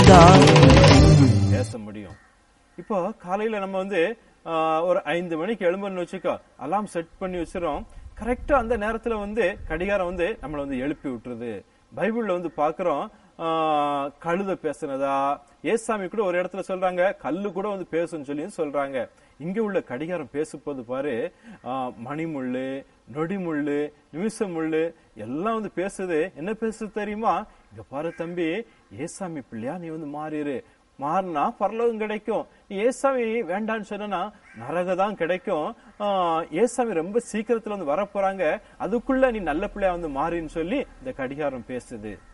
தான் பேச முடியும் இப்போ காலையில நம்ம வந்து ஆஹ், ஒரு ஐந்து மணிக்கு எழும்புன்னு வச்சுக்கோ அலாம் செட் பண்ணி வச்சிரும் கரெக்டா அந்த நேரத்துல வந்து கடிகாரம் வந்து நம்மளை வந்து எழுப்பி விட்டுருது பைபிள்ல வந்து பாக்குறோம் ஆஹ், கழுத பேசுனதா ஏசாமி கூட ஒரு இடத்துல சொல்றாங்க கல்லு கூட வந்து பேசுன்னு சொல்லி சொல்றாங்க இங்க உள்ள கடிகாரம் பேசும்போது பாரு ஆஹ், மணிமுள்ளு நொடிமுள்ளு நிமிஷ முள்ளு எல்லாம் வந்து பேசுது என்ன பேசுது தெரியுமா இங்க பாரு தம்பி ஏசாமி பிள்ளையா நீ வந்து மாறிடு மாறினா பரலோகம் கிடைக்கும் நீ ஏசாமி வேண்டான்னு சொன்னா நரக தான் கிடைக்கும் ஆஹ் ஏசாமி ரொம்ப சீக்கிரத்துல வந்து வரப்போறாங்க அதுக்குள்ள நீ நல்ல பிள்ளையா வந்து மாறின்னு சொல்லி இந்த கடிகாரம் பேசுது